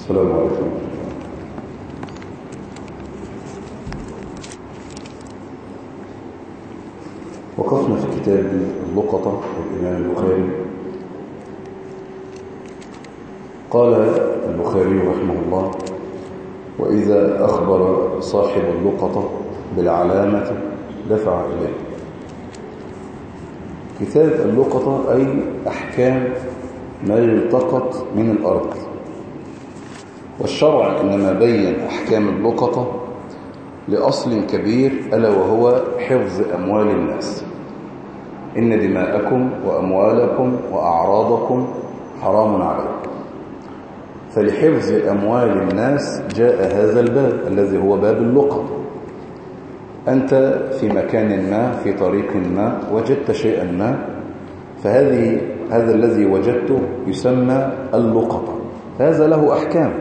السلام عليكم وقفنا في كتاب اللقطة للإمام البخاري قال البخاري رحمه الله وإذا أخبر صاحب اللقطة بالعلامة دفع إليه كتاب اللقطة أي أحكام ما يلتقط من الأرض والشرع إنما بين أحكام اللقطة لأصل كبير ألا وهو حفظ أموال الناس إن دماءكم وأموالكم وأعراضكم حرام عليكم فلحفظ أموال الناس جاء هذا الباب الذي هو باب اللقطة أنت في مكان ما في طريق ما وجدت شيئا ما فهذه هذا الذي وجدته يسمى اللقطة هذا له أحكام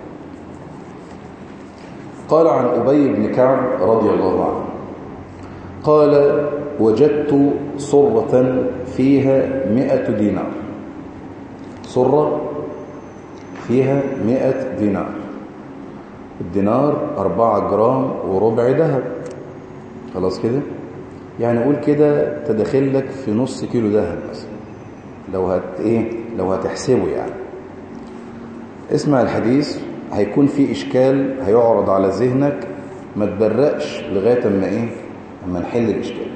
قال عن أبي بن كعب رضي الله عنه قال وجدت صرة فيها مئة دينار صرة فيها مئة دينار الدينار أربعة جرام وربع ذهب خلاص كده يعني قول كده تدخل لك في نص كيلو ذهب مثلا لو هت ايه لو هتحسبه يعني اسمع الحديث هيكون في اشكال هيعرض على ذهنك ما تبرقش لغايه اما ايه اما نحل الاشكال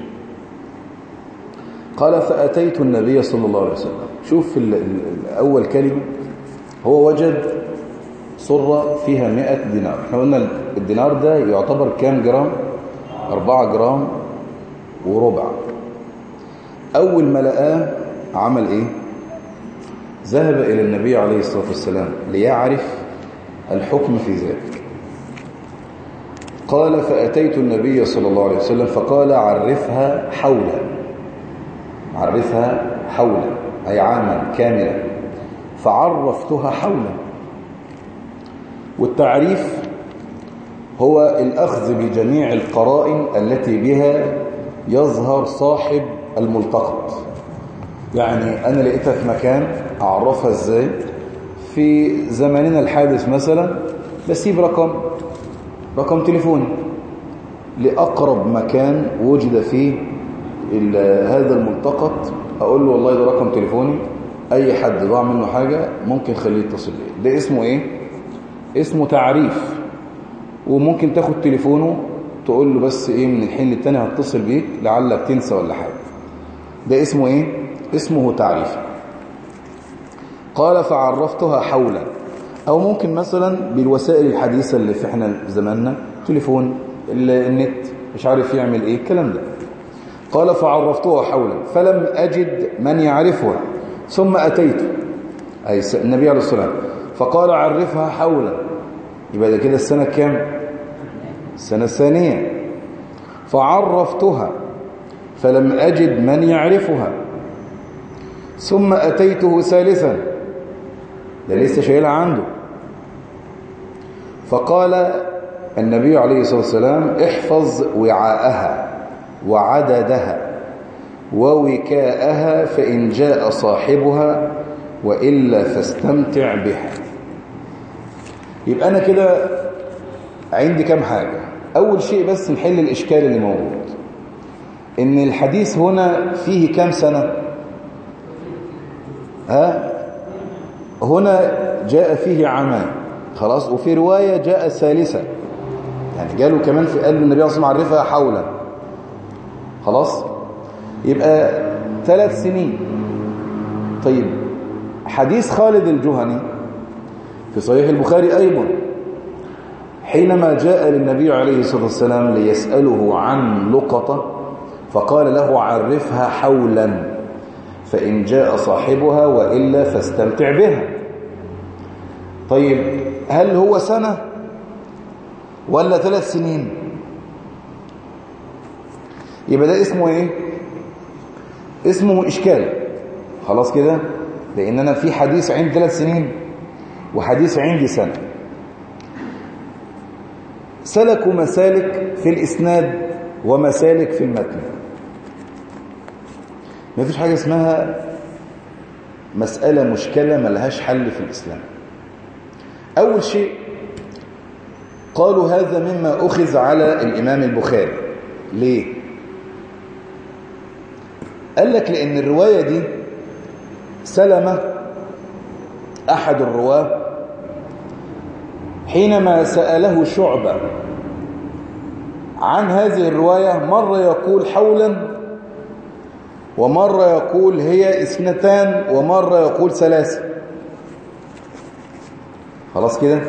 قال فاتيت النبي صلى الله عليه وسلم شوف اول كلمه هو وجد صره فيها 100 دينار احنا قلنا الدينار ده يعتبر كام جرام 4 جرام وربع اول ما لقاه عمل ايه ذهب الى النبي عليه الصلاه والسلام ليعرف الحكم في ذلك قال فأتيت النبي صلى الله عليه وسلم فقال عرفها حولا عرفها حولا أي عاما كاملا فعرفتها حولا والتعريف هو الأخذ بجميع القرائن التي بها يظهر صاحب الملتقط يعني أنا لقيتها في مكان أعرفها إزاي في زماننا الحادث مثلا بسيب رقم رقم تليفوني لأقرب مكان وجد فيه هذا الملتقط أقول له والله ده رقم تليفوني أي حد ضاع منه حاجة ممكن خليه يتصل بيه ده اسمه إيه؟ اسمه تعريف وممكن تاخد تليفونه تقول له بس إيه من الحين للتاني هتصل بيك لعلك تنسى ولا حاجة ده اسمه إيه؟ اسمه تعريف قال فعرفتها حولا أو ممكن مثلا بالوسائل الحديثة اللي في احنا زماننا تليفون النت مش عارف يعمل ايه الكلام ده قال فعرفتها حولا فلم أجد من يعرفها ثم أتيت أي النبي عليه الصلاة والسلام فقال عرفها حولا يبقى ده كده السنة كام السنة الثانية فعرفتها فلم أجد من يعرفها ثم أتيته ثالثا ده لسه شايلها عنده فقال النبي عليه الصلاة والسلام احفظ وعاءها وعددها ووكاءها فإن جاء صاحبها وإلا فاستمتع بها يبقى أنا كده عندي كام حاجة أول شيء بس نحل الإشكال اللي موجود إن الحديث هنا فيه كام سنة ها هنا جاء فيه عامان خلاص وفي رواية جاء ثالثة يعني قالوا كمان في قلب النبي صلى الله عليه وسلم عرفها حولا خلاص يبقى ثلاث سنين طيب حديث خالد الجهني في صحيح البخاري أيضا حينما جاء للنبي عليه الصلاة والسلام ليسأله عن لقطة فقال له عرفها حولا فإن جاء صاحبها وإلا فاستمتع بها طيب هل هو سنة ولا ثلاث سنين يبقى ده اسمه ايه اسمه إشكال خلاص كده لأن أنا في حديث عندي ثلاث سنين وحديث عندي سنة سلكوا مسالك في الإسناد ومسالك في المتن ما فيش حاجة اسمها مسألة مشكلة ملهاش حل في الإسلام أول شيء قالوا هذا مما أخذ على الإمام البخاري ليه؟ قال لك لأن الرواية دي سلمة أحد الرواه حينما سأله شعبة عن هذه الرواية مرة يقول حولا ومرة يقول هي اثنتان ومرة يقول ثلاثة خلاص كده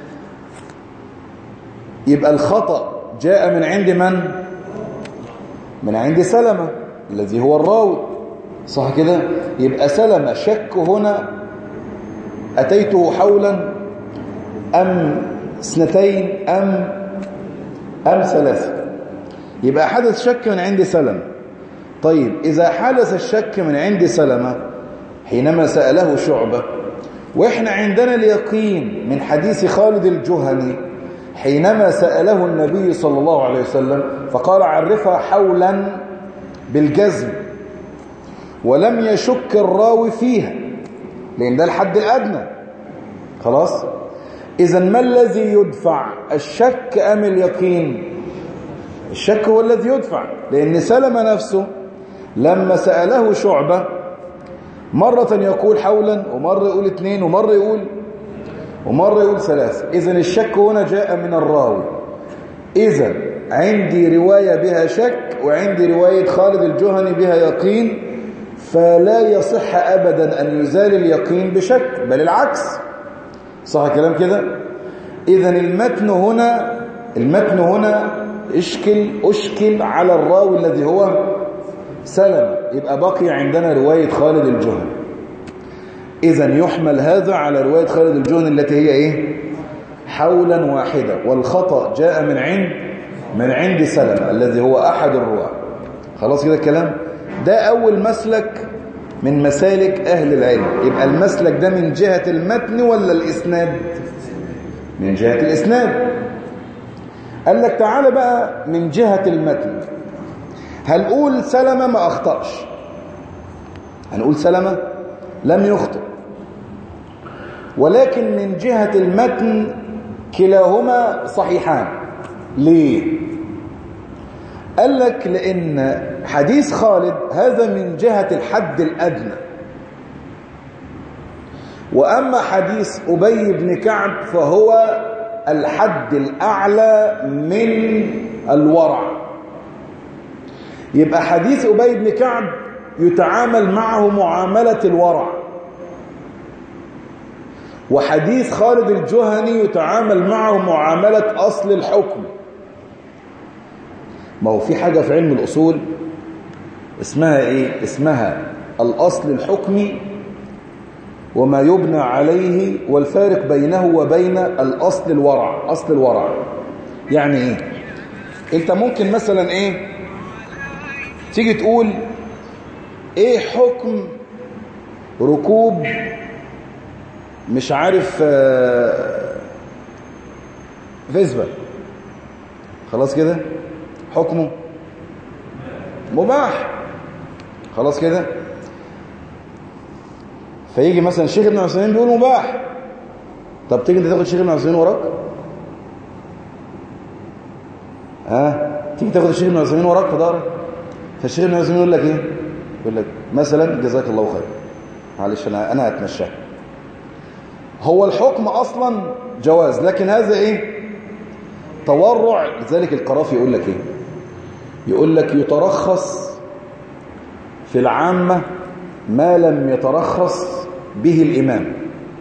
يبقى الخطأ جاء من عند من من عند سلمة الذي هو الراوي صح كده يبقى سلمة شك هنا أتيته حولا أم اثنتين أم أم ثلاثة يبقى حدث شك من عند سلمة طيب إذا حدث الشك من عند سلمة حينما سأله شعبة وإحنا عندنا اليقين من حديث خالد الجهني حينما سأله النبي صلى الله عليه وسلم فقال عرفها حولا بالجزم ولم يشك الراوي فيها لأن ده الحد الأدنى خلاص إذا ما الذي يدفع الشك أم اليقين الشك هو الذي يدفع لأن سلم نفسه لما سأله شعبة مرة يقول حولا ومرة يقول اثنين ومرة يقول ومرة يقول ثلاثة إذا الشك هنا جاء من الراوي إذا عندي رواية بها شك وعندي رواية خالد الجهني بها يقين فلا يصح أبدا أن يزال اليقين بشك بل العكس صح كلام كده إذا المتن هنا المتن هنا اشكل أشكل على الراوي الذي هو سلم يبقى بقي عندنا رواية خالد الجهني إذا يحمل هذا على رواية خالد الجهني التي هي إيه حولا واحدة والخطأ جاء من عند من عند سلمة الذي هو أحد الرواة خلاص كده الكلام ده أول مسلك من مسالك أهل العلم يبقى المسلك ده من جهة المتن ولا الإسناد من جهة الإسناد قال لك تعالى بقى من جهة المتن هنقول سلمة ما أخطأش هنقول سلمة لم يخطئ ولكن من جهة المتن كلاهما صحيحان ليه قال لك لأن حديث خالد هذا من جهة الحد الأدنى وأما حديث أبي بن كعب فهو الحد الأعلى من الورع يبقى حديث أبي بن كعب يتعامل معه معاملة الورع وحديث خالد الجهني يتعامل معه معاملة أصل الحكم ما هو في حاجة في علم الأصول اسمها إيه؟ اسمها الأصل الحكمي وما يبنى عليه والفارق بينه وبين الأصل الورع أصل الورع يعني إيه؟ أنت ممكن مثلا إيه؟ تيجي تقول إيه حكم ركوب مش عارف فيسبا خلاص كده حكمه مباح خلاص كده فيجي مثلا الشيخ ابن عثيمين بيقول مباح طب تيجي انت تاخد الشيخ ابن عثيمين وراك ها تيجي تاخد الشيخ ابن عثيمين وراك في ظهرك فالشيخ ابن عثيمين يقول لك ايه يقول لك مثلا جزاك الله خير معلش انا انا هتمشى هو الحكم اصلا جواز لكن هذا ايه تورع لذلك القرافي يقول لك ايه يقول لك يترخص في العامة ما لم يترخص به الإمام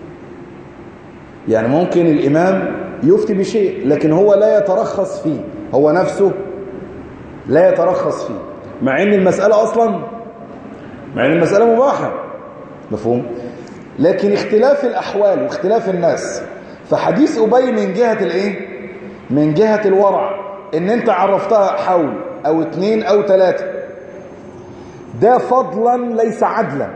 يعني ممكن الإمام يفتي بشيء لكن هو لا يترخص فيه هو نفسه لا يترخص فيه مع ان المسألة أصلا مع ان المسألة مباحة مفهوم لكن اختلاف الأحوال واختلاف الناس فحديث أبي من جهة الايه من جهة الورع ان انت عرفتها حول او اتنين او تلاتة ده فضلا ليس عدلا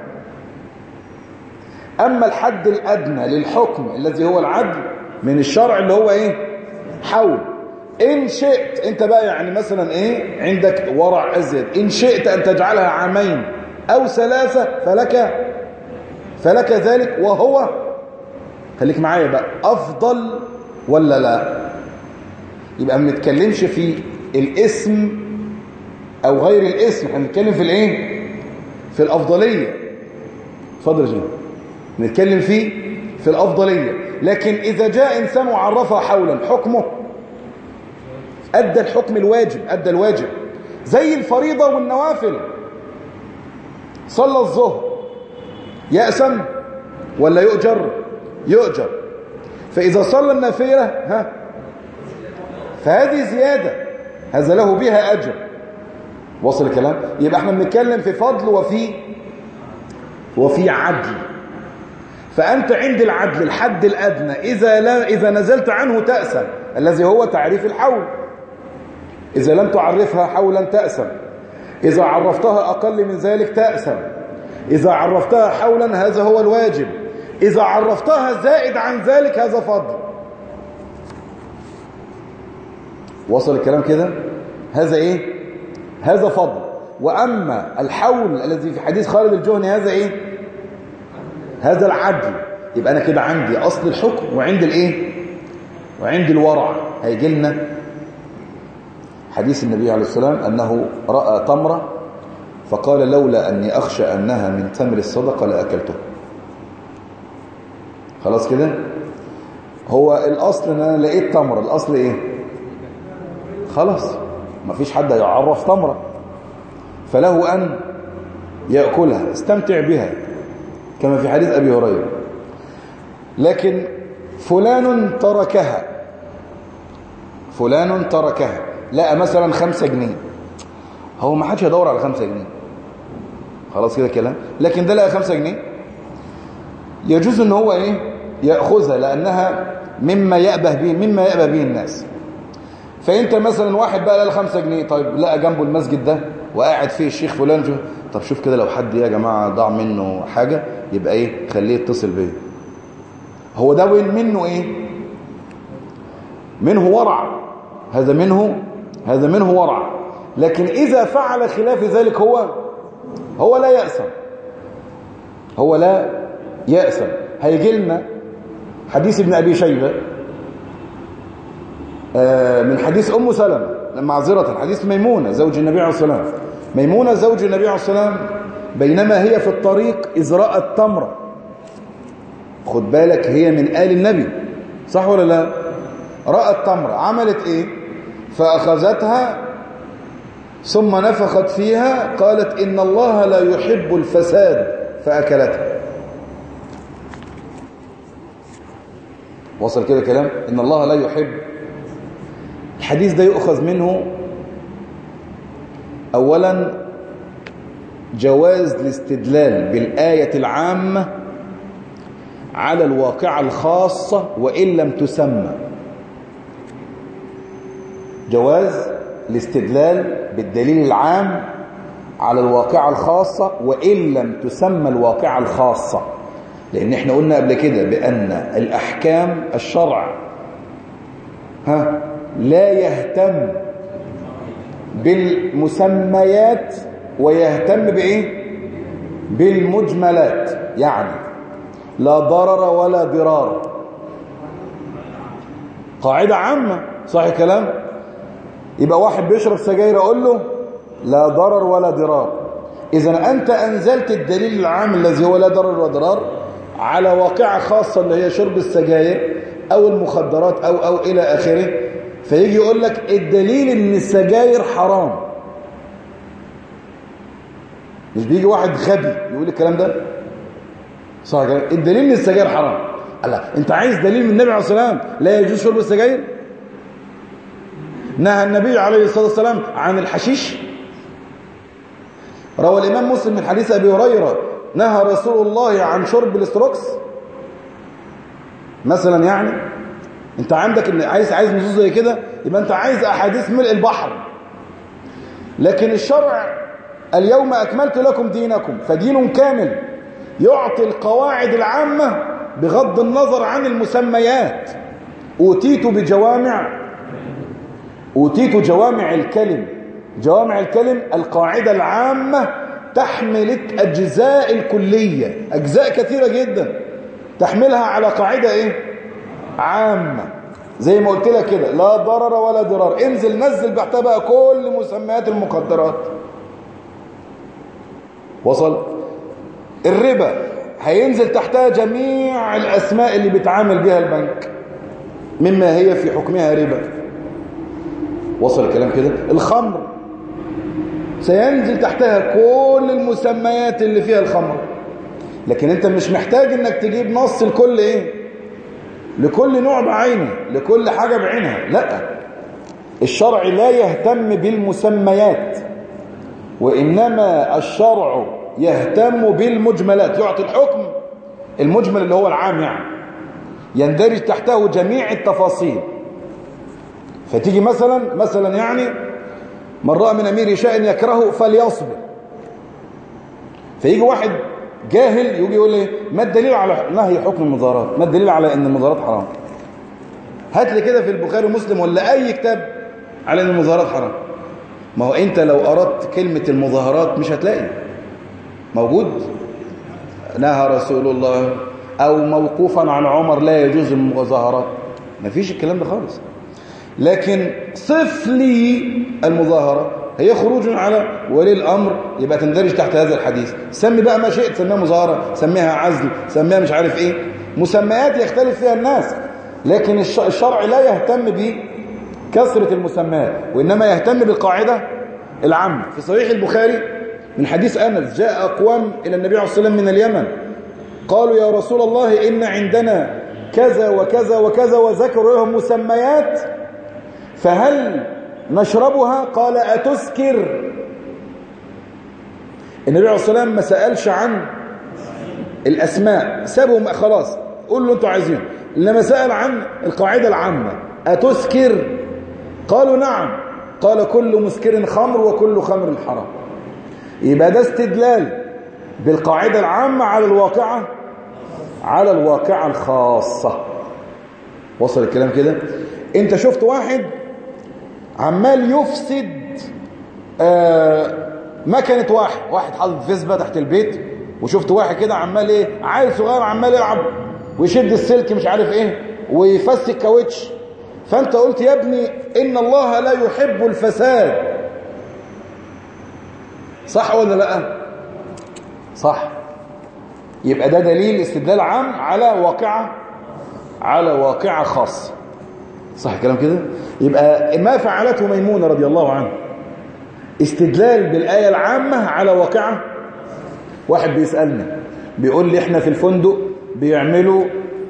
اما الحد الادنى للحكم الذي هو العدل من الشرع اللي هو ايه حول ان شئت انت بقى يعني مثلا ايه عندك ورع ازيد ان شئت ان تجعلها عامين او ثلاثة فلك فلك ذلك وهو خليك معايا بقى أفضل ولا لا يبقى ما نتكلمش في الاسم أو غير الاسم احنا بنتكلم في الايه في الأفضلية اتفضل يا جماعه نتكلم فيه في الأفضلية لكن إذا جاء إنسان وعرفها حولا حكمه أدى الحكم الواجب أدى الواجب زي الفريضة والنوافل صلى الظهر يأسم ولا يؤجر يؤجر فإذا صلى النافلة ها فهذه زيادة هذا له بها أجر وصل الكلام يبقى احنا بنتكلم في فضل وفي وفي عدل فأنت عند العدل الحد الأدنى إذا, لا إذا نزلت عنه تأسم الذي هو تعريف الحول إذا لم تعرفها حولا تأسم إذا عرفتها أقل من ذلك تأسم إذا عرفتها حولا هذا هو الواجب إذا عرفتها زائد عن ذلك هذا فضل وصل الكلام كده هذا إيه هذا فضل وأما الحول الذي في حديث خالد الجهني هذا إيه هذا العدل يبقى أنا كده عندي أصل الحكم وعند الإيه وعند الورع هيجي لنا حديث النبي عليه السلام أنه رأى تمرة فقال لولا أني أخشى أنها من تمر الصدقة لأكلته خلاص كده هو الأصل أن أنا لقيت تمرة الأصل إيه خلاص ما فيش حد يعرف تمرة فله أن يأكلها استمتع بها كما في حديث أبي هريرة لكن فلان تركها فلان تركها لقى مثلا خمسة جنيه هو ما حدش يدور على خمسة جنيه خلاص كده كلام لكن ده لقى خمسة جنيه يجوز ان هو ايه يأخذها لأنها مما يأبه به مما يأبه به الناس فانت مثلا واحد بقى لقى خمسة جنيه طيب لقى جنبه المسجد ده وقاعد فيه الشيخ فلان شوف طب شوف كده لو حد يا جماعة ضاع منه حاجة يبقى ايه خليه يتصل بيه هو ده وين منه ايه منه ورع هذا منه هذا منه ورع لكن إذا فعل خلاف ذلك هو هو لا يأسم هو لا يأسم هيجي لنا حديث ابن أبي شيبة من حديث أم سلمة معذرة حديث ميمونة زوج النبي عليه الصلاة والسلام ميمونة زوج النبي عليه الصلاة والسلام بينما هي في الطريق إذ رأت تمرة خد بالك هي من آل النبي صح ولا لا رأت تمرة عملت إيه فأخذتها ثم نفخت فيها قالت إن الله لا يحب الفساد فأكلتها وصل كده كلام إن الله لا يحب الحديث ده يؤخذ منه أولا جواز الاستدلال بالآية العامة على الواقعة الخاصة وإن لم تسمى جواز الاستدلال بالدليل العام على الواقعة الخاصة وإن لم تسمى الواقعة الخاصة لأن احنا قلنا قبل كده بأن الأحكام الشرع ها لا يهتم بالمسميات ويهتم بإيه بالمجملات يعني لا ضرر ولا ضرار قاعدة عامة صح الكلام يبقى واحد بيشرب سجاير اقول له لا ضرر ولا ضرار اذا انت انزلت الدليل العام الذي هو لا ضرر ولا ضرار على واقعة خاصة اللي هي شرب السجاير او المخدرات او او الى اخره فيجي يقول لك الدليل ان السجاير حرام مش بيجي واحد غبي يقول الكلام ده صح كده الدليل ان السجاير حرام الله انت عايز دليل من النبي عليه الصلاه والسلام لا يجوز شرب السجاير نهى النبي عليه الصلاة والسلام عن الحشيش روى الإمام مسلم من حديث أبي هريرة نهى رسول الله عن شرب الاستروكس مثلا يعني انت عندك ان عايز عايز نصوص زي كده يبقى انت عايز احاديث ملء البحر لكن الشرع اليوم اكملت لكم دينكم فدين كامل يعطي القواعد العامة بغض النظر عن المسميات اوتيت بجوامع أوتيت جوامع الكلم جوامع الكلم القاعدة العامة تحمل أجزاء الكلية أجزاء كثيرة جدا تحملها على قاعدة ايه عامة زي ما قلت لك كده لا ضرر ولا ضرار انزل نزل تحتها بقى كل مسميات المخدرات وصل الربا هينزل تحتها جميع الأسماء اللي بيتعامل بها البنك مما هي في حكمها ربا وصل الكلام كده الخمر سينزل تحتها كل المسميات اللي فيها الخمر لكن انت مش محتاج انك تجيب نص لكل ايه لكل نوع بعينه لكل حاجة بعينها لا الشرع لا يهتم بالمسميات وإنما الشرع يهتم بالمجملات يعطي الحكم المجمل اللي هو العام يعني يندرج تحته جميع التفاصيل فتيجي مثلا مثلا يعني من رأى من أمير شيء يكرهه فليصبر فيجي واحد جاهل يجي يقول لي ما الدليل على نهي حكم المظاهرات ما الدليل على ان المظاهرات حرام هات لي كده في البخاري ومسلم ولا اي كتاب على ان المظاهرات حرام ما هو انت لو اردت كلمة المظاهرات مش هتلاقي موجود نهى رسول الله او موقوفا عن عمر لا يجوز المظاهرات ما فيش الكلام ده خالص لكن صف لي المظاهرة هي خروج على ولي الأمر يبقى تندرج تحت هذا الحديث سمي بقى ما شئت سميها مظاهرة سميها عزل سميها مش عارف ايه مسميات يختلف فيها الناس لكن الشرع لا يهتم بكثرة المسميات وإنما يهتم بالقاعدة العامة في صحيح البخاري من حديث أنس جاء أقوام إلى النبي عليه الصلاة والسلام من اليمن قالوا يا رسول الله إن عندنا كذا وكذا وكذا وذكروا لهم مسميات فهل نشربها قال أتسكر النبي عليه الصلاة والسلام ما سألش عن الأسماء سابهم خلاص قول له أنتوا عايزين إنما سأل عن القاعدة العامة أتسكر قالوا نعم قال كل مسكر خمر وكل خمر حرام يبقى ده استدلال بالقاعدة العامة على الواقعة على الواقعة الخاصة وصل الكلام كده انت شفت واحد عمال يفسد آه مكنة واحد واحد حاطط فيسبا تحت البيت وشفت واحد كده عمال ايه عيل صغير عمال يلعب ويشد السلك مش عارف ايه ويفسك كاوتش فانت قلت يا ابني ان الله لا يحب الفساد صح ولا لا صح يبقى ده دليل استدلال عام على واقعة على واقعة خاصة صح الكلام كده يبقى ما فعلته ميمونة رضي الله عنها استدلال بالآية العامة على واقعة واحد بيسألني بيقول لي احنا في الفندق بيعملوا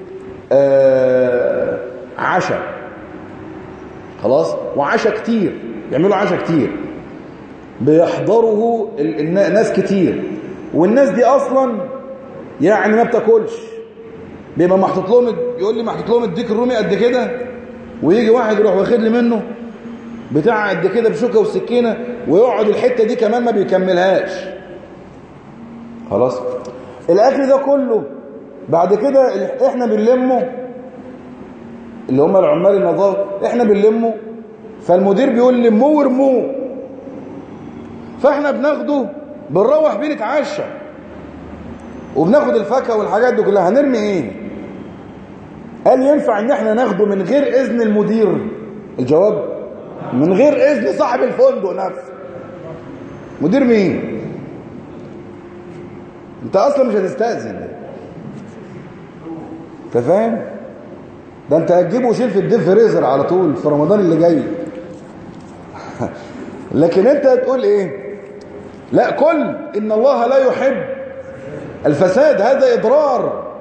آه عشاء خلاص وعشاء كتير بيعملوا عشاء كتير بيحضره الناس كتير والناس دي اصلا يعني ما بتاكلش بيبقى محطوط لهم يقول لي محطوط لهم الديك الرومي قد كده ويجي واحد يروح واخد لي منه بتاع قد كده بشوكه وسكينه ويقعد الحته دي كمان ما بيكملهاش خلاص الاكل ده كله بعد كده احنا بنلمه اللي هم العمال النظافه احنا بنلمه فالمدير بيقول لموه ورموه فاحنا بناخده بنروح بيه نتعشى وبناخد الفاكهه والحاجات دي كلها هنرمي ايه قال ينفع ان احنا ناخده من غير اذن المدير الجواب من غير اذن صاحب الفندق نفسه مدير مين انت اصلا مش هتستأذن انت فاهم ده انت هتجيبه وشيل في الديب فريزر على طول في رمضان اللي جاي لكن انت هتقول ايه لا كل ان الله لا يحب الفساد هذا اضرار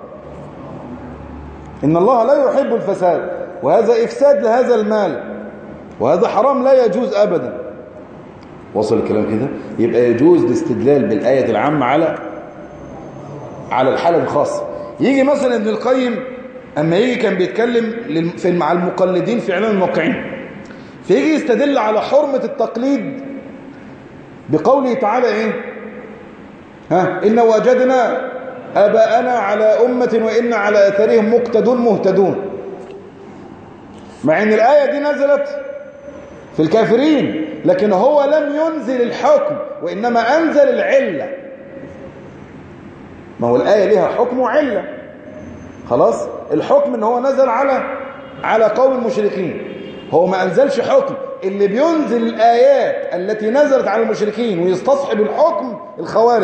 ان الله لا يحب الفساد وهذا افساد لهذا المال وهذا حرام لا يجوز ابدا وصل الكلام كده يبقى يجوز الاستدلال بالايه العامه على على الحاله الخاصه يجي مثلا ابن القيم اما يجي كان بيتكلم في مع المقلدين في اعلان الموقعين فيجي يستدل على حرمه التقليد بقوله تعالى ايه ها إن وجدنا آباءنا على أمة وإن على أثرهم مقتدون مهتدون مع أن الآية دي نزلت في الكافرين لكن هو لم ينزل الحكم وإنما أنزل العلة ما هو الآية لها حكم وعلة خلاص الحكم ان هو نزل على على قوم المشركين هو ما انزلش حكم اللي بينزل الايات التي نزلت على المشركين ويستصحب الحكم الخوارج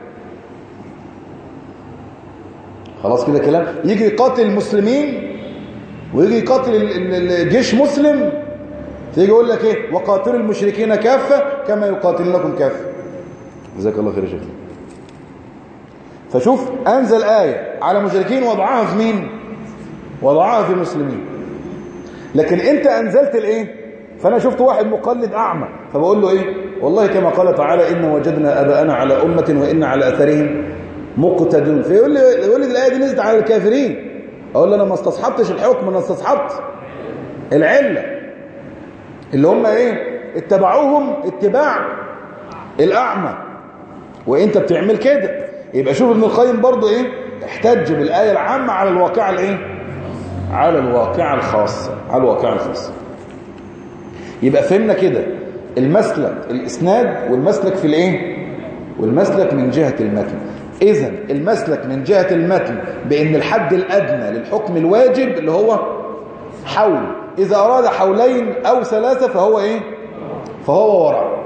خلاص كده كلام يجي يقاتل المسلمين ويجي يقاتل الجيش مسلم تيجي يقول لك ايه وقاتلوا المشركين كافه كما يقاتلونكم كافه جزاك الله خير يا شيخ فشوف انزل ايه على مشركين وضعها في مين وضعها في المسلمين لكن انت انزلت الايه فانا شفت واحد مقلد اعمى فبقول له ايه والله كما قال تعالى ان وجدنا اباءنا على امه وان على اثرهم مقتدون فيقول لي يقول لي الايه دي نزلت على الكافرين اقول له انا ما استصحبتش الحكم انا استصحبت العله اللي هم ايه اتبعوهم اتباع الاعمى وانت بتعمل كده يبقى شوف ابن القيم برضو ايه احتج بالايه العامه على الواقعه الايه على الواقعه الخاصه على الواقعه الخاصه يبقى فهمنا كده المسلك الاسناد والمسلك في الايه والمسلك من جهه المتن اذا المسلك من جهه المتن بان الحد الادنى للحكم الواجب اللي هو حول اذا اراد حولين او ثلاثه فهو ايه فهو ورع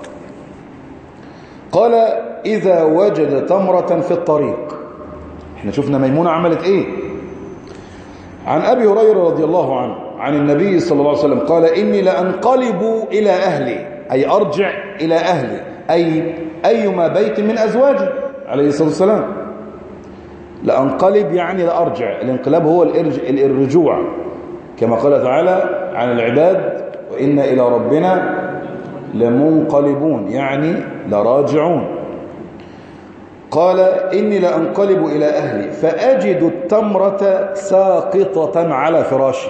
قال إذا وجد تمرة في الطريق احنا شفنا ميمونة عملت ايه عن أبي هريرة رضي الله عنه عن النبي صلى الله عليه وسلم قال إني لأنقلب إلى أهلي أي أرجع إلى أهلي أي أيما بيت من أزواجي عليه الصلاة والسلام لأنقلب يعني لأرجع الانقلاب هو الرجوع كما قال تعالى عن العباد وإن إلى ربنا لمنقلبون يعني لراجعون قال إني لأنقلب إلى أهلي فأجد التمرة ساقطة على فراشي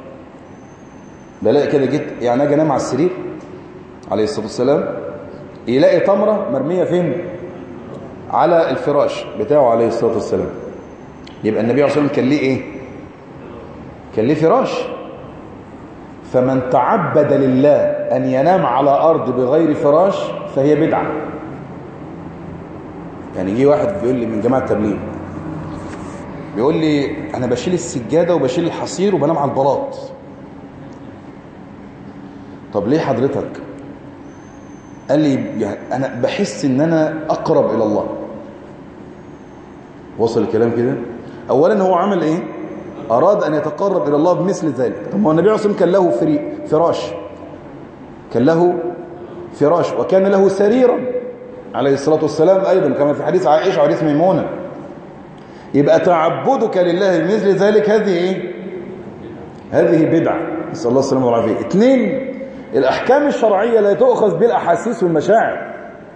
بلاقي كده جيت يعني أجي أنام على السرير عليه الصلاة والسلام يلاقي تمرة مرمية فين على الفراش بتاعه عليه الصلاة والسلام يبقى النبي عليه الصلاة والسلام كان ليه إيه كان ليه فراش فمن تعبد لله أن ينام على أرض بغير فراش فهي بدعة يعني يجي واحد بيقول لي من جماعة التبليغ بيقول لي أنا بشيل السجادة وبشيل الحصير وبنام على البلاط طب ليه حضرتك قال لي يعني أنا بحس إن أنا أقرب إلى الله وصل الكلام كده أولا هو عمل إيه أراد أن يتقرب إلى الله بمثل ذلك طب هو النبي عليه الصلاة والسلام كان له فري فراش كان له فراش وكان له سريرا عليه الصلاة والسلام أيضا كما في حديث عائشة وحديث ميمونة يبقى تعبدك لله بمثل ذلك هذه إيه؟ هذه بدعة نسأل الله السلامة والعافية اثنين الأحكام الشرعية لا تؤخذ بالأحاسيس والمشاعر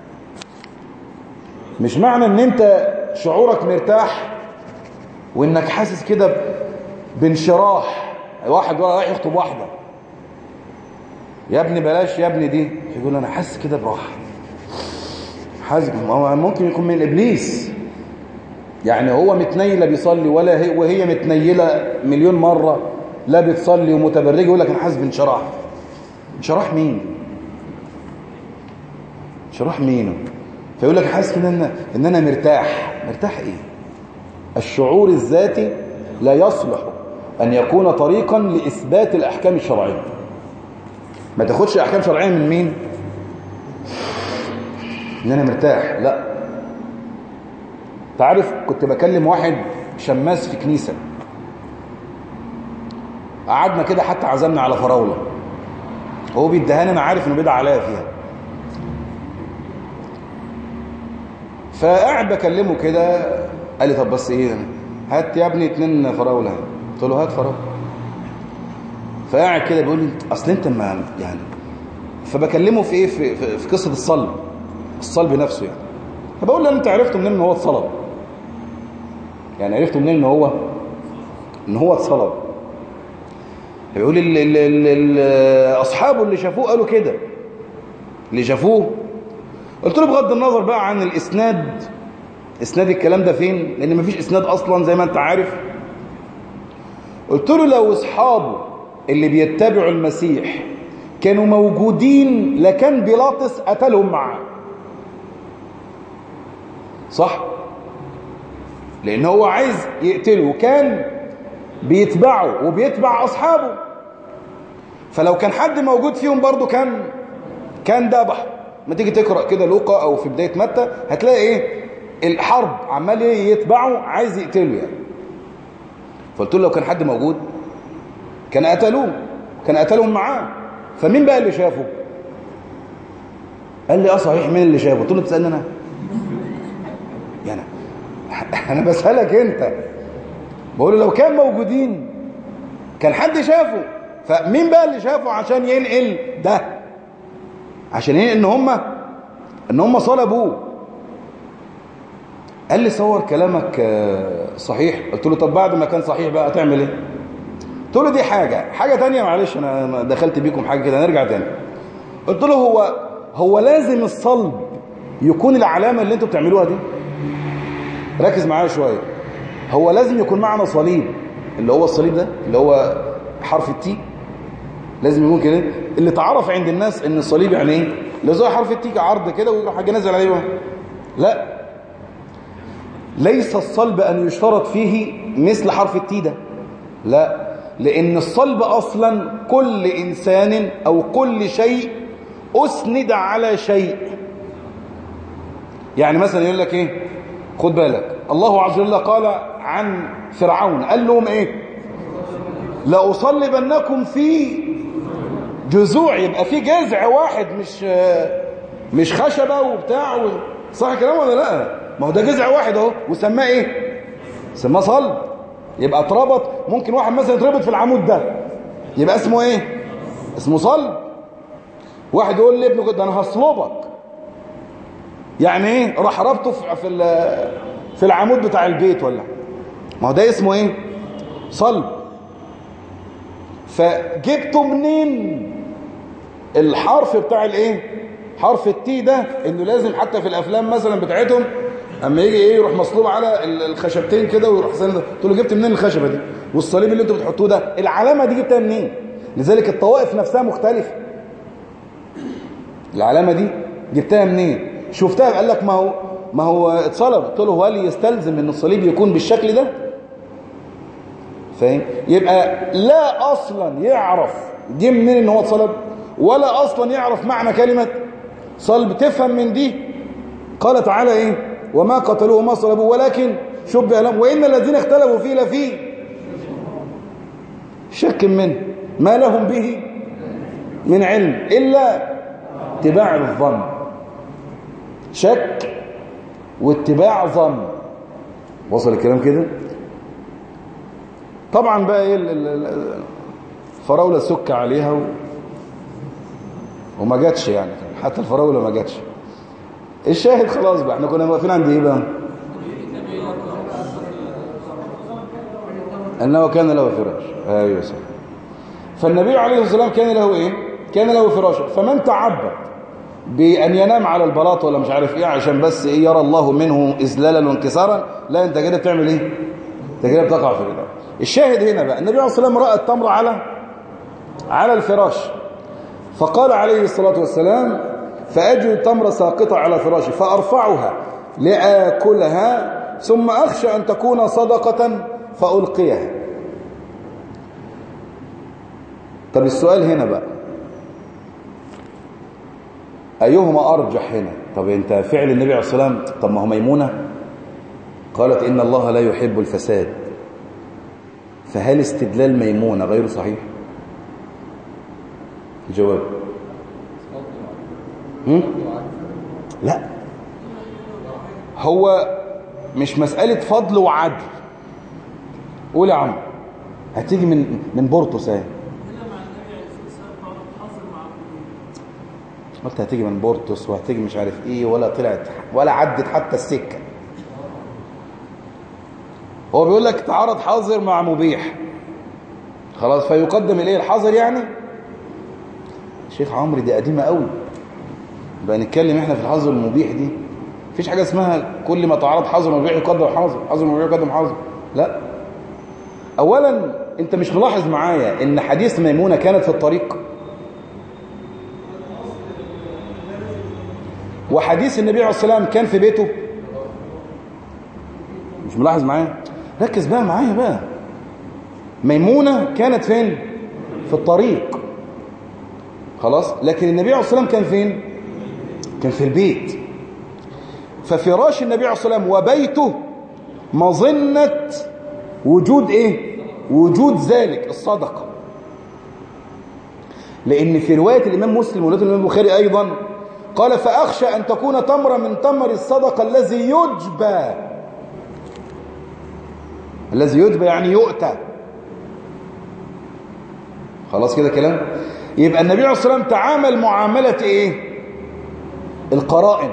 مش معنى ان انت شعورك مرتاح وانك حاسس كده بانشراح واحد رايح يخطب واحده يا ابني بلاش يا ابني دي يقول انا حاسس كده براحه حاسس ممكن يكون من ابليس يعني هو متنيله بيصلي ولا هي وهي متنيله مليون مره لا بتصلي ومتبرجه يقول لك انا حاسس بانشراح انشراح مين انشراح مين فيقول لك حاسس ان انا ان انا مرتاح مرتاح ايه الشعور الذاتي لا يصلح أن يكون طريقا لإثبات الأحكام الشرعية ما تاخدش أحكام شرعية من مين إن أنا مرتاح لا تعرف كنت بكلم واحد شماس في كنيسة قعدنا كده حتى عزمنا على فراولة هو بيدهاني أنا عارف إنه بيدعى عليا فيها فقاعد بكلمه كده قال لي طب بس ايه هات يا ابني اتنين فراوله قلت له هات فراوله فقاعد كده بيقول لي اصل انت ما يعني فبكلمه في ايه في, في, في قصه الصلب الصلب نفسه يعني فبقول له انت عرفت منين ان هو اتصلب يعني عرفت منين ان هو ان هو اتصلب بيقول ال ال ال ال اصحابه اللي شافوه قالوا كده اللي شافوه قلت له بغض النظر بقى عن الاسناد اسناد الكلام ده فين لان مفيش اسناد اصلا زي ما انت عارف قلت له لو اصحابه اللي بيتبعوا المسيح كانوا موجودين لكان بيلاطس قتلهم معاه صح لان هو عايز يقتله وكان بيتبعه وبيتبع اصحابه فلو كان حد موجود فيهم برضه كان كان ذبح ما تيجي تقرا كده لوقا او في بدايه متى هتلاقي ايه الحرب عمال ايه يتبعه عايز يقتله يعني فقلت له لو كان حد موجود كان قتلوه كان قتلهم معاه فمين بقى اللي شافه قال لي اه صحيح مين اللي شافه قلت له تسالني انا يعني انا بسالك انت بقول له لو كان موجودين كان حد شافه فمين بقى اللي شافه عشان ينقل ده عشان ينقل ان هم ان هم صلبوه قال لي صور كلامك صحيح قلت له طب بعد ما كان صحيح بقى هتعمل ايه قلت له دي حاجة حاجة تانية معلش انا دخلت بيكم حاجة كده نرجع تاني قلت له هو هو لازم الصلب يكون العلامة اللي انتوا بتعملوها دي ركز معايا شوية هو لازم يكون معنا صليب اللي هو الصليب ده اللي هو حرف التي لازم يكون كده اللي تعرف عند الناس ان الصليب يعني ايه اللي زي حرف التي عرض كده ويروح حاجه نازل عليه لا ليس الصلب ان يشترط فيه مثل حرف التي ده لا لان الصلب اصلا كل انسان او كل شيء اسند على شيء يعني مثلا يقول لك ايه خد بالك الله عز وجل قال عن فرعون قال لهم ايه لأصلبنكم في جذوع يبقى في جذع واحد مش مش خشبة وبتاع و... صح كلام ولا لا ما هو ده جذع واحد اهو وسماه ايه سماه صلب يبقى اتربط ممكن واحد مثلا يتربط في العمود ده يبقى اسمه ايه اسمه صلب واحد يقول لابنه كده انا هصلبك يعني ايه راح ربطه في في, في العمود بتاع البيت ولا ما هو ده اسمه ايه صلب فجبته منين الحرف بتاع الايه حرف التي ده انه لازم حتى في الافلام مثلا بتاعتهم اما يجي ايه يروح مصلوب على الخشبتين كده ويروح سند قلت له جبت منين الخشبه دي والصليب اللي انتوا بتحطوه ده العلامه دي جبتها منين لذلك الطوائف نفسها مختلفه العلامه دي جبتها منين شفتها قال لك ما هو ما هو اتصلب قلت له هل يستلزم ان الصليب يكون بالشكل ده فاهم يبقى لا اصلا يعرف دي منين ان هو اتصلب ولا اصلا يعرف معنى كلمه صلب تفهم من دي قال تعالى ايه وما قتلوه ما صلبوه ولكن شبه لهم وان الذين اختلفوا فيه لفي شك منه ما لهم به من علم الا اتباع الظن شك واتباع ظن وصل الكلام كده طبعا بقى ايه الفراوله سك عليها و... وما جاتش يعني حتى الفراوله ما جاتش الشاهد خلاص بقى احنا كنا واقفين عند ايه بقى انه كان له فراش ايوه صح فالنبي عليه الصلاه والسلام كان له ايه كان له فراش فمن تعبد بأن ينام على البلاط ولا مش عارف ايه عشان بس ايه يرى الله منه إذلالا وانكسارا لا انت كده بتعمل ايه انت كده بتقع في الإدارة الشاهد هنا بقى النبي عليه الصلاة والسلام رأى التمر على على الفراش فقال عليه الصلاة والسلام فأجد التمر ساقطة على فراشي فأرفعها لآكلها ثم أخشى أن تكون صدقة فألقيها طب السؤال هنا بقى أيهما أرجح هنا طب أنت فعل النبي عليه الصلاة والسلام طب ما هو ميمونة قالت إن الله لا يحب الفساد فهل استدلال ميمونة غير صحيح الجواب هم؟ لا هو مش مسألة فضل وعدل قول يا عم هتيجي من من بورتوس اهي قلت هتيجي من بورتوس وهتيجي مش عارف ايه ولا طلعت ولا عدت حتى السكة هو بيقول لك تعارض حاضر مع مبيح خلاص فيقدم اليه الحاضر يعني شيخ عمرو دي قديمة قوي بقى نتكلم احنا في الحظر المبيح دي مفيش حاجة اسمها كل ما تعارض حظر مبيح يقدم حظر حظر مبيح يقدم حظر لا اولا انت مش ملاحظ معايا ان حديث ميمونة كانت في الطريق وحديث النبي عليه الصلاة والسلام كان في بيته مش مش ملاحظ معايا ركز بقى معايا بقى ميمونة كانت فين في الطريق خلاص لكن النبي عليه الصلاة والسلام كان فين كان في البيت ففراش النبي عليه الصلاة والسلام وبيته مظنة وجود ايه وجود ذلك الصدقة لأن في رواية الإمام مسلم ورواية الإمام البخاري أيضا قال فأخشى أن تكون تمرة من تمر الصدقة الذي يجبى الذي يجبى يعني يؤتى خلاص كده كلام يبقى النبي عليه الصلاة والسلام تعامل معاملة ايه القرائن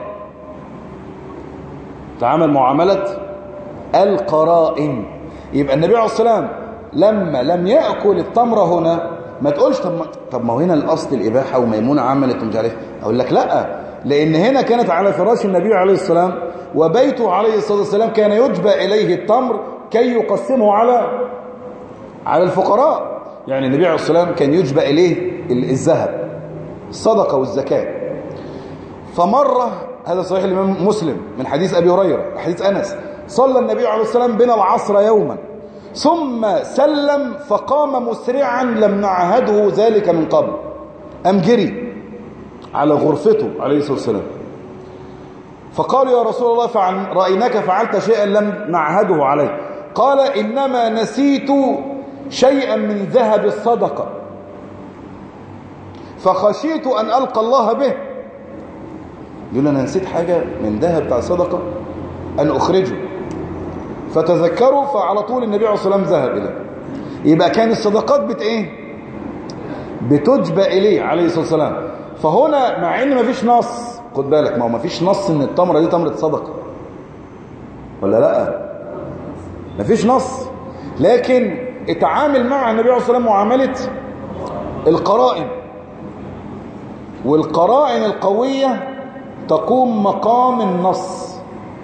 تعامل معاملة القرائن يبقى النبي عليه الصلاة والسلام لما لم يأكل التمرة هنا ما تقولش طب ما, طب ما هو هنا الأصل الإباحة وميمونة عملت ومش عارف أقول لك لا لأن هنا كانت على فراش النبي عليه السلام وبيته عليه الصلاة والسلام كان يجبى إليه التمر كي يقسمه على على الفقراء يعني النبي عليه الصلاة والسلام كان يجبى إليه الذهب الصدقة والزكاة فمرة هذا صحيح الإمام مسلم من حديث أبي هريرة حديث أنس صلى النبي عليه الصلاة والسلام بنا العصر يوما ثم سلم فقام مسرعا لم نعهده ذلك من قبل أم جري على غرفته عليه الصلاة والسلام فقالوا يا رسول الله فعل رأيناك فعلت شيئا لم نعهده عليه قال إنما نسيت شيئا من ذهب الصدقة فخشيت أن ألقى الله به يقول أنا نسيت حاجة من ذهب بتاع الصدقة أن أخرجه فتذكروا فعلى طول النبي عليه الصلاة والسلام ذهب إليه يبقى كان الصدقات بت إيه بتجبى إليه عليه الصلاة والسلام فهنا مع إن مفيش نص خد بالك ما هو مفيش نص إن التمرة دي تمرة صدقة ولا لا مفيش نص لكن اتعامل مع النبي عليه الصلاة والسلام معاملة القرائن والقرائن القوية تقوم مقام النص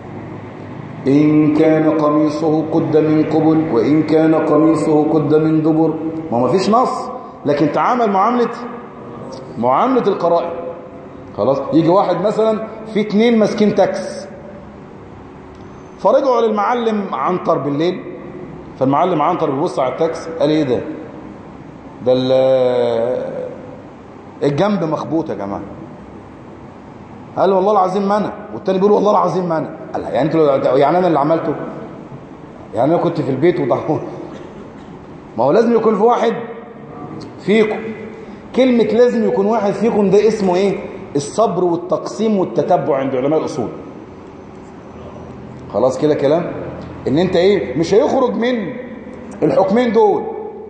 إن كان قميصه قد من قبل وإن كان قميصه قد من دبر ما ما فيش نص لكن تعامل معاملة معاملة القرائن خلاص يجي واحد مثلا في اتنين ماسكين تاكس فرجعوا للمعلم عنتر بالليل فالمعلم عنتر بيبص على التاكس قال ايه ده ده الجنب مخبوط يا جماعه قال والله العظيم ما انا والتاني بيقول والله العظيم ما انا قال يعني انتوا يعني انا اللي عملته يعني انا كنت في البيت وضحوا ما هو لازم يكون في واحد فيكم كلمة لازم يكون واحد فيكم ده اسمه ايه الصبر والتقسيم والتتبع عند علماء الاصول خلاص كده كلام ان انت ايه مش هيخرج من الحكمين دول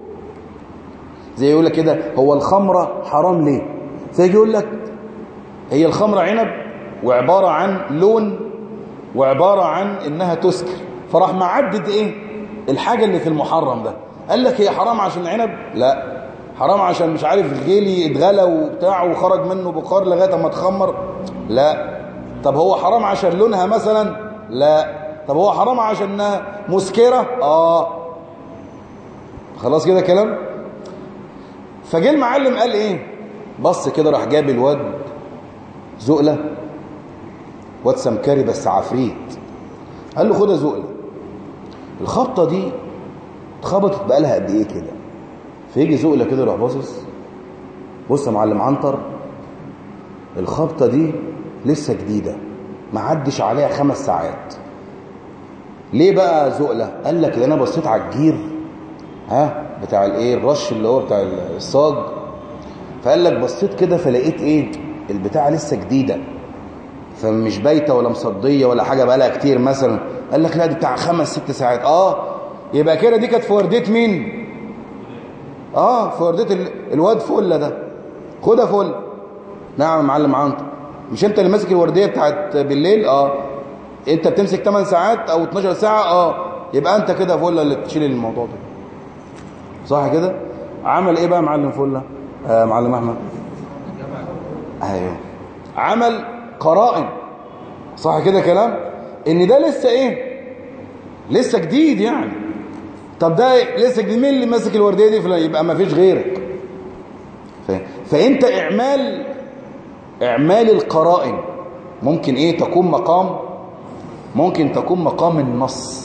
زي يقول لك كده هو الخمرة حرام ليه زي يقول لك هي الخمرة عنب وعبارة عن لون وعبارة عن انها تسكر فراح معدد ايه الحاجة اللي في المحرم ده قال لك هي حرام عشان عنب لا حرام عشان مش عارف الجيلي اتغلى وبتاع وخرج منه بخار لغايه ما اتخمر لا طب هو حرام عشان لونها مثلا لا طب هو حرام عشان مسكرة اه خلاص كده كلام فجه المعلم قال ايه بص كده راح جاب الواد زقلة واد سمكري بس عفريت قال له خدها زقلة الخبطة دي اتخبطت بقالها قد ايه كده فيجي زقلة كده يروح باصص بص يا معلم عنتر الخبطة دي لسه جديدة ما عدش عليها خمس ساعات ليه بقى زقلة قال لك انا بصيت على الجير ها بتاع الايه الرش اللي هو بتاع الصاج فقال لك بصيت كده فلقيت ايه البتاعه لسه جديده فمش بايته ولا مصديه ولا حاجه بقالها كتير مثلا قال لك لا دي بتاع خمس ست ساعات اه يبقى كده دي كانت في ورديه مين اه في ورديه ال... الواد فله ده خدها فل نعم يا معلم عنتر مش انت اللي ماسك الورديه بتاعت بالليل اه انت بتمسك 8 ساعات او 12 ساعه اه يبقى انت كده فله اللي تشيل الموضوع ده صح كده عمل ايه بقى معلم فله آه معلم احمد ايوه عمل قرائن صح كده كلام ان ده لسه ايه لسه جديد يعني طب ده لسه جديد مين اللي ماسك الورديه دي فلان يبقى ما فيش غيرك ف... فانت اعمال اعمال القرائن ممكن ايه تكون مقام ممكن تكون مقام النص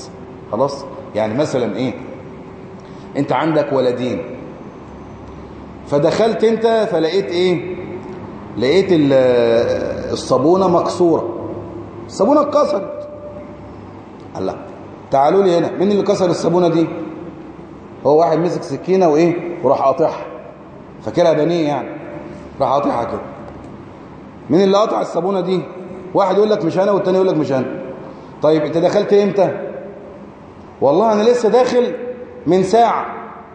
خلاص يعني مثلا ايه انت عندك ولدين فدخلت انت فلقيت ايه لقيت الصابونة مكسورة الصابونة اتكسرت الله تعالوا لي هنا مين اللي كسر الصابونة دي هو واحد مسك سكينة وايه وراح قاطعها فاكرها بنيه يعني راح قاطعها كده مين اللي قطع الصابونة دي واحد يقول لك مش انا والتاني يقول لك مش انا طيب انت دخلت امتى والله انا لسه داخل من ساعة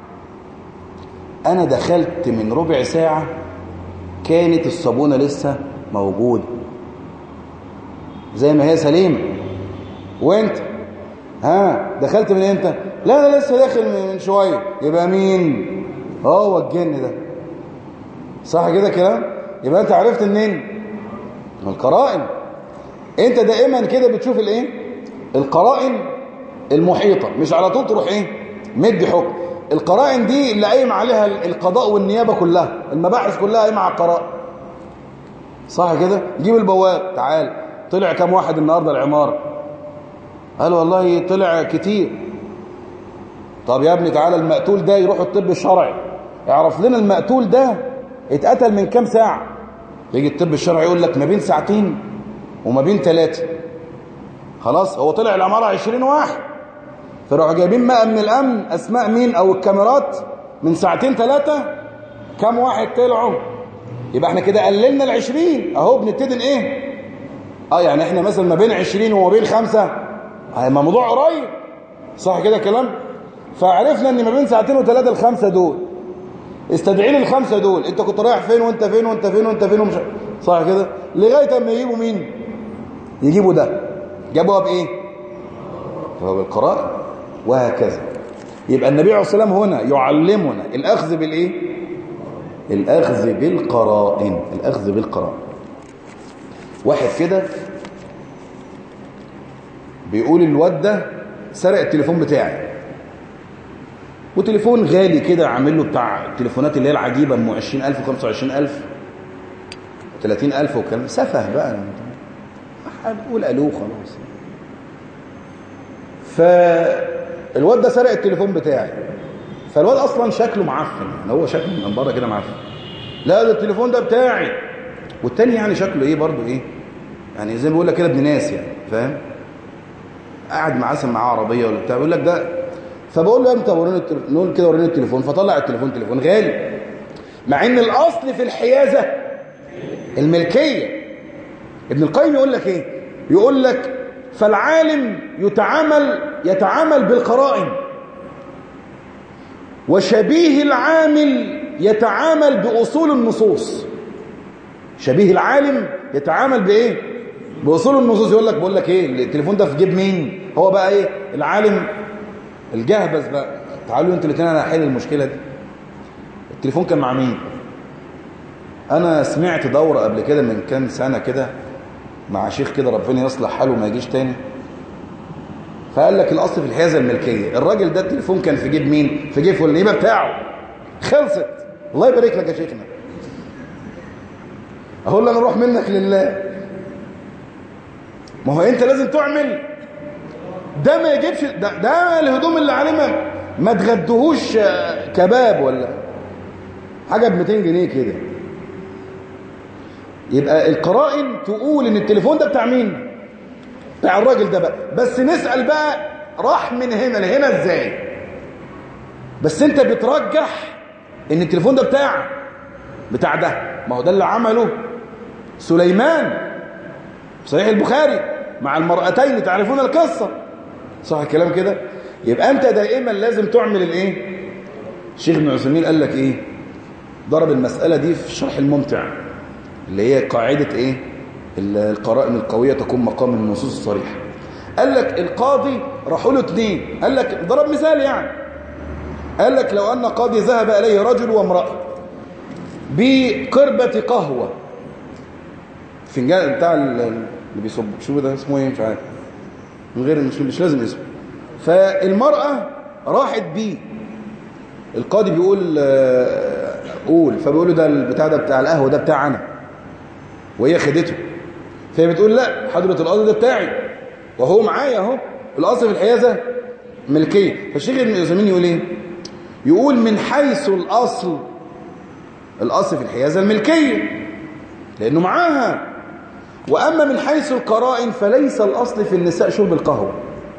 انا دخلت من ربع ساعة كانت الصابونة لسه موجودة زي ما هي سليمة وانت ها دخلت من امتى لا انا لسه داخل من شوية يبقى مين هو الجن ده صح كده كلام يبقى انت عرفت منين من القرائن انت دائما كده بتشوف الايه القرائن المحيطة مش على طول تروح ايه مدي حكم القرائن دي اللي قايم عليها القضاء والنيابة كلها المباحث كلها قايمة على القرائن صح كده جيب البواب تعال طلع كام واحد النهاردة العمارة قال والله طلع كتير طب يا ابني تعالى المقتول ده يروح الطب الشرعي اعرف لنا المقتول ده اتقتل من كام ساعة يجي الطب الشرعي يقول لك ما بين ساعتين وما بين ثلاثة خلاص هو طلع العمارة 20 واحد فراحوا جايبين بقى من الامن اسماء مين او الكاميرات من ساعتين ثلاثة كام واحد طلعوا يبقى احنا كده قللنا ال 20 اهو بنبتدي ايه اه يعني احنا مثلا ما بين 20 وما بين خمسة هيبقى موضوع قريب صح كده كلام فعرفنا ان ما بين ساعتين وثلاثة الخمسة دول استدعي لي الخمسة دول انت كنت رايح فين وانت فين وانت فين وانت فين ومش صح كده لغاية اما يجيبوا مين يجيبوا ده جابوها بايه هو بالقراءة وهكذا يبقى النبي عليه الصلاة والسلام هنا يعلمنا الأخذ بالإيه الأخذ بالقرائن الأخذ بالقرائن واحد كده بيقول الواد ده سرق التليفون بتاعي وتليفون غالي كده عامل له بتاع التليفونات اللي هي العجيبة ام 20000 و25000 30000 وكلام سفه بقى هنقول الو خلاص فالواد ده سرق التليفون بتاعي فالواد اصلا شكله معفن يعني هو شكله من بره كده معفن لا ده التليفون ده بتاعي والتاني يعني شكله ايه برضه ايه يعني زي ما بيقول لك كده ابن ناس يعني فاهم قاعد معاه معاه عربيه ولا بتاع بيقول لك ده فبقول له امتى وريني التليفون نقول كده وريني التليفون فطلع التليفون تليفون غالي مع ان الاصل في الحيازه الملكيه ابن القيم يقول لك ايه يقول لك فالعالم يتعامل يتعامل بالقرائن وشبيه العامل يتعامل بأصول النصوص شبيه العالم يتعامل بإيه بأصول النصوص يقول لك بقول لك إيه التليفون ده في جيب مين هو بقى إيه العالم الجهبذ بقى تعالوا انتوا الاثنين انا هحل المشكلة دي التليفون كان مع مين انا سمعت دورة قبل كده من كام سنة كده مع شيخ كده ربنا يصلح حاله وما يجيش تاني فقال لك الاصل في الحيازه الملكيه الراجل ده التليفون كان في جيب مين في جيب فلان يبقى بتاعه خلصت الله يبارك لك يا شيخنا اقول له انا اروح منك لله ما هو انت لازم تعمل ده ما يجيبش ده, ده الهدوم اللي عليه ما, ما تغدهوش كباب ولا حاجه ب 200 جنيه كده يبقى القرائن تقول ان التليفون ده بتاع مين بتاع الراجل ده بقى بس نسأل بقى راح من هنا لهنا ازاي بس انت بترجح ان التليفون ده بتاع بتاع ده ما هو ده اللي عمله سليمان صحيح البخاري مع المرأتين تعرفون القصة صح الكلام كده يبقى انت دائما لازم تعمل الايه الشيخ ابن عثيمين قال لك ايه ضرب المسألة دي في الشرح الممتع اللي هي قاعدة ايه القرائن القوية تكون مقام النصوص الصريحة قال لك القاضي راحوا له اثنين قال لك ضرب مثال يعني قال لك لو أن قاضي ذهب إليه رجل وامرأة بقربة قهوة فنجان بتاع اللي بيصب شو ده اسمه ايه مش عارف من غير مش, مش لازم اسمه فالمرأة راحت بيه القاضي بيقول قول فبيقول له ده البتاع ده بتاع القهوة ده بتاع أنا وهي خدته فهي بتقول لا حضرة القاضي ده بتاعي وهو معايا اهو الاصل في الحيازة ملكية فالشيخ ابن عثيمين يقول ايه يقول من حيث الأصل الأصل في الحيازة الملكية لأنه معاها وأما من حيث القرائن فليس الأصل في النساء شرب القهوة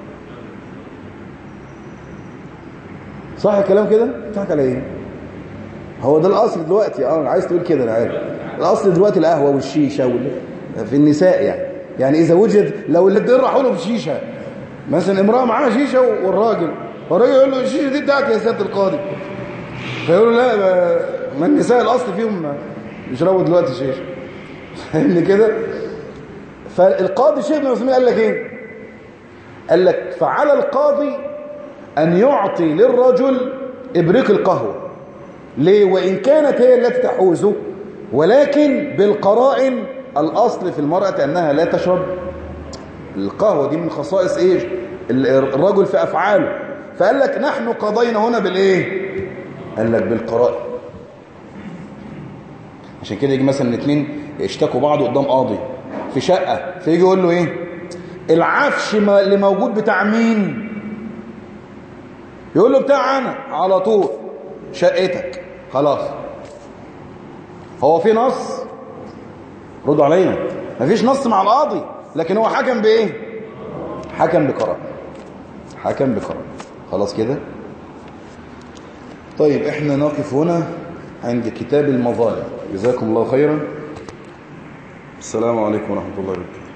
صح الكلام كده؟ بتحكي على ايه؟ هو ده الأصل دلوقتي اه عايز تقول كده أنا عارف الأصل دلوقتي القهوة والشيشة وال... في النساء يعني يعني إذا وجد لو الاثنين راحوا له بشيشة مثلا امرأة معاها شيشة والراجل والراجل يقول له الشيشة دي بتاعتي يا سيادة القاضي فيقول له لا ما النساء الأصل فيهم يشربوا دلوقتي شيشة فاهمني كده فالقاضي شيخ ابن عثيمين قال لك ايه قال لك فعلى القاضي أن يعطي للرجل إبريق القهوة ليه وإن كانت هي التي تحوزه ولكن بالقرائن الأصل في المرأة أنها لا تشرب القهوة دي من خصائص إيه الرجل في أفعاله فقال لك نحن قضينا هنا بالإيه قال لك بالقرائن عشان كده يجي مثلا الاثنين اشتكوا بعض قدام قاضي في شقة فيجي يقول له ايه العفش اللي موجود بتاع مين يقول له بتاع انا على طول شقتك خلاص هو في نص ردوا علينا مفيش نص مع القاضي لكن هو حكم بايه حكم بقرار حكم بقرار خلاص كده طيب احنا نقف هنا عند كتاب المظالم جزاكم الله خيرا السلام عليكم ورحمة الله وبركاته